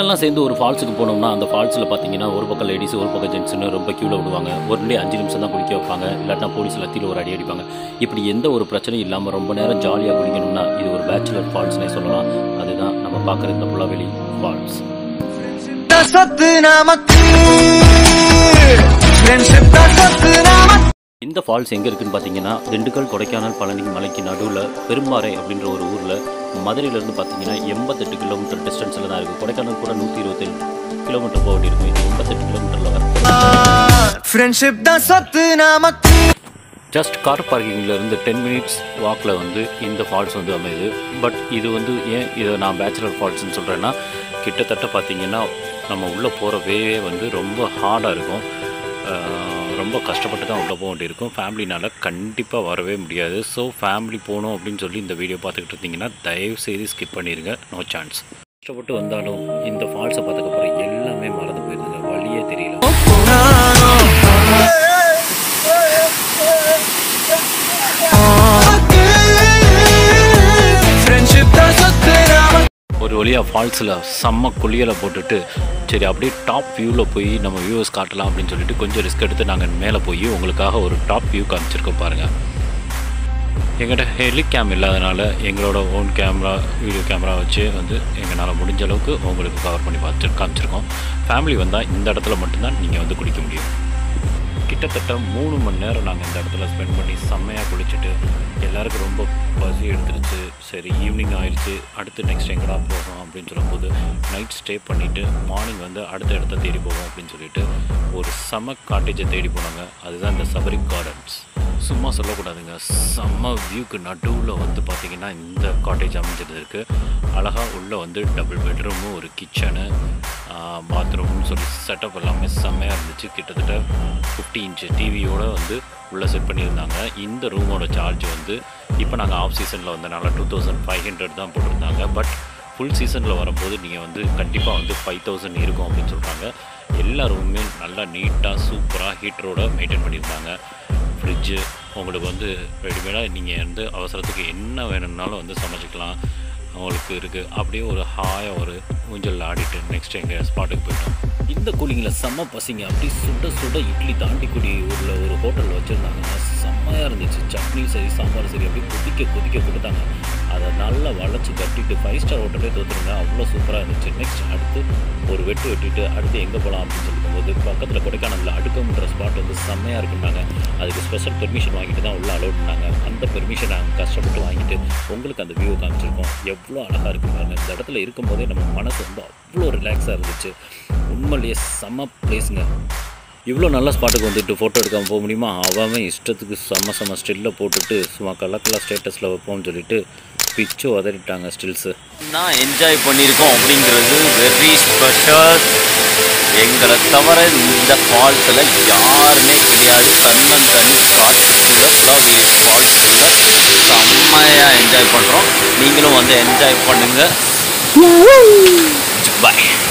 எல்லாம் சேர்ந்து ஒரு ஃபால்ஸுக்கு போனோம்னா அந்த ஃபால்ஸில் பார்த்தீங்கன்னா ஒரு பக்கம் லேடிஸ் ஒரு பக்கம் ஜென்ட்ஸ்னு ரொம்ப க்யூவில் விடுவாங்க ஒரு டே அஞ்சு நிமிஷம் தான் குளிக்க வைப்பாங்க இல்லாட்டினா போலீஸ் லத்தியில் ஒரு அடி அடிப்பாங்க இப்படி எந்த ஒரு பிரச்சனையும் இல்லாமல் ரொம்ப நேரம் ஜாலியாக குளிக்கணும்னா இது ஒரு பேச்சுலர் ஃபால்ஸ்னே சொல்லலாம் அதுதான் நம்ம பார்க்குற இந்த புலவெளி ஃபால்ஸ் சொத்து நமக்கு ஃப்ரெண்ட்ஷிப் தான் சொத்து நமக்கு இந்த ஃபால்ஸ் எங்கே இருக்குன்னு பார்த்தீங்கன்னா திண்டுக்கல் கொடைக்கானல் பழனி மலைக்கு நடுவில் பெரும்பாறை அப்படின்ற ஒரு ஊரில் மதுரையிலேருந்து பார்த்தீங்கன்னா எண்பத்தெட்டு கிலோமீட்டர் டிஸ்டன்ஸில் தான் இருக்குது கொடைக்கானல் கூட நூற்றி இருபத்தேழு கிலோமீட்டர் போக வேண்டியிருக்கும் இது எண்பத்தெட்டு கிலோமீட்டரில் வரும் ஃப்ரெண்ட்ஷிப் தான் சொத்து நமக்கு ஜஸ்ட் கார் பார்க்கிங்கில் இருந்து டென் மினிட்ஸ் வாக்கில் வந்து இந்த ஃபால்ஸ் வந்து அமையுது பட் இது வந்து ஏன் இதை நான் பேச்சுலர் ஃபால்ஸ்னு சொல்கிறேன்னா கிட்டத்தட்ட பார்த்தீங்கன்னா நம்ம உள்ளே போகிற வேவே வந்து ரொம்ப ஹார்டாக இருக்கும் ஆஹ் ரொம்ப கஷ்டப்பட்டு தான் உள்ளே போக வேண்டியிருக்கும் ஃபேமிலினால் கண்டிப்பாக வரவே முடியாது ஸோ ஃபேமிலி போகணும் அப்படின்னு சொல்லி இந்த வீடியோ பார்த்துக்கிட்டு இருந்தீங்கன்னா தயவு செய்து ஸ்கிப் பண்ணிடுங்க நோ சான்ஸ் கஷ்டப்பட்டு வந்தாலும் இந்த ஃபால்ஸை பார்த்ததுக்கப்புறம் எல்லாமே மறந்து போயிருதுங்க வழியே தெரியல ஃப்ரெண்ட்ஷிப் தான் சொத்து நமக்கு ஒரு வழியாக ஃபால்ஸில் செம்ம குளியலை போட்டுட்டு சரி அப்படியே டாப் வியூவில் போய் நம்ம வியூவர்ஸ் காட்டலாம் அப்படின்னு சொல்லிட்டு கொஞ்சம் ரிஸ்க் எடுத்து நாங்கள் மேலே போய் உங்களுக்காக ஒரு டாப் வியூ காமிச்சிருக்கோம் பாருங்கள் எங்கிட்ட ஹெலி கேம் இல்லாதனால எங்களோட ஓன் கேமரா வீடியோ கேமரா வச்சு வந்து எங்களால் முடிஞ்ச அளவுக்கு உங்களுக்கு கவர் பண்ணி பார்த்து காமிச்சிருக்கோம் ஃபேமிலி வந்தால் இந்த இடத்துல மட்டும்தான் நீங்கள் வந்து குளிக்க முடியும் கிட்டத்தட்ட மூணு மணி நேரம் நாங்கள் இந்த இடத்துல ஸ்பெண்ட் பண்ணி செம்மையாக குளிச்சுட்டு எல்லாருக்கும் ரொம்ப பசி எடுத்துருச்சு சரி ஈவினிங் ஆயிடுச்சு அடுத்து நெக்ஸ்ட் எங்கடா போகும் அப்படின்னு சொல்லும்போது நைட் ஸ்டே பண்ணிவிட்டு மார்னிங் வந்து அடுத்த இடத்த தேடி போவோம் அப்படின்னு சொல்லிட்டு ஒரு செம காட்டேஜை தேடி போனாங்க அதுதான் இந்த சபரி கார்டன்ஸ் சும்மா சொல்லக்கூடாதுங்க செம்ம வியூக்கு நடுவில் வந்து பார்த்திங்கன்னா இந்த காட்டேஜ் அமைஞ்சிருக்கு அழகாக உள்ளே வந்து டபுள் பெட்ரூமு ஒரு கிச்சனு பாத்ரூம்னு சொல்லி செட்டப் எல்லாமே செம்மையாக இருந்துச்சு கிட்டத்தட்ட ஃபிஃப்டி இன்ச்சு டிவியோட வந்து உள்ளே செட் பண்ணியிருந்தாங்க இந்த ரூமோட சார்ஜ் வந்து இப்போ நாங்கள் ஆஃப் சீசனில் வந்தனால டூ தௌசண்ட் ஃபைவ் ஹண்ட்ரட் தான் போட்டிருந்தாங்க பட் ஃபுல் சீசனில் வரும்போது நீங்கள் வந்து கண்டிப்பாக வந்து ஃபைவ் தௌசண்ட் இருக்கும் அப்படின்னு சொல்கிறாங்க எல்லா ரூமுமே நல்லா நீட்டாக சூப்பராக ஹீட்டரோட மெயின்டைன் பண்ணியிருந்தாங்க ஃப்ரிட்ஜு உங்களுக்கு வந்து ரெடிமேடாக நீங்கள் வந்து அவசரத்துக்கு என்ன வேணும்னாலும் வந்து சமைச்சிக்கலாம் உங்களுக்கு இருக்குது அப்படியே ஒரு ஹாயாக ஒரு ஊஞ்சல் ஆடிட்டு நெக்ஸ்ட் எங்கள் ஸ்பாட்டுக்கு போயிட்டோம் இந்த கூலிங்கில் செம்ம பசிங்க அப்படியே சுட சுட இட்லி தாண்டிக்குடி ஊரில் ஒரு ஹோட்டல் வச்சுருந்தாங்க செம்மையாக இருந்துச்சு சட்னி சரி சாம்பார் சரி அப்படியே கொதிக்க கொதிக்க கொடுத்தாங்க அதை நல்லா வளைச்சி கட்டிட்டு ஃபைவ் ஸ்டார் ஹோட்டலே தோற்றுருங்க அவ்வளோ சூப்பராக இருந்துச்சு நெக்ஸ்ட் அடுத்து ஒரு வெட்டு வெட்டிட்டு அடுத்து எங்கே போகலாம் அப்படின்னு சொல்லிக்கும்போது பக்கத்தில் கொடைக்கானலில் அடுக்கமுன்ற ஸ்பாட் வந்து செம்மையாக இருக்குன்னாங்க அதுக்கு ஸ்பெஷல் பெர்மிஷன் வாங்கிட்டு தான் உள்ள அலோட் பண்ணாங்க அந்த பெர்மிஷன் நாங்கள் கஷ்டப்பட்டு வாங்கிட்டு உங்களுக்கு அந்த வியூ காமிச்சிருக்கோம் எவ்வளோ அழகாக இருக்கு பாருங்க இந்த இடத்துல இருக்கும்போதே நம்ம மனசு வந்து அவ்வளோ ரிலாக்ஸாக இருந்துச்சு உண்மையிலேயே செம்ம பிளேஸுங்க இவ்வளோ நல்ல ஸ்பாட்டுக்கு வந்துட்டு ஃபோட்டோ எடுக்காமல் போக முடியுமா அவன் இஷ்டத்துக்கு செம்ம செம்ம ஸ்டில்ல போட்டுட்டு சும்மா கலர் கலர் ஸ்டேட்டஸில் வைப்போம்னு சொல்லிட்டு பிச்சு உதறிட்டாங்க ஸ்டில்ஸு நான் என்ஜாய் பண்ணியிருக்கோம் அப்படிங்கிறது வெரி ஸ்பெஷல் எங்களை தவிர இந்த ஃபால்ஸில் யாருமே கிடையாது தன்னன் தனி காட்டுக்குள்ள புலாவி ஃபால்ஸுக்குள்ள செம்மையாக என்ஜாய் பண்ணுறோம் நீங்களும் வந்து என்ஜாய் பண்ணுங்கள் பாய்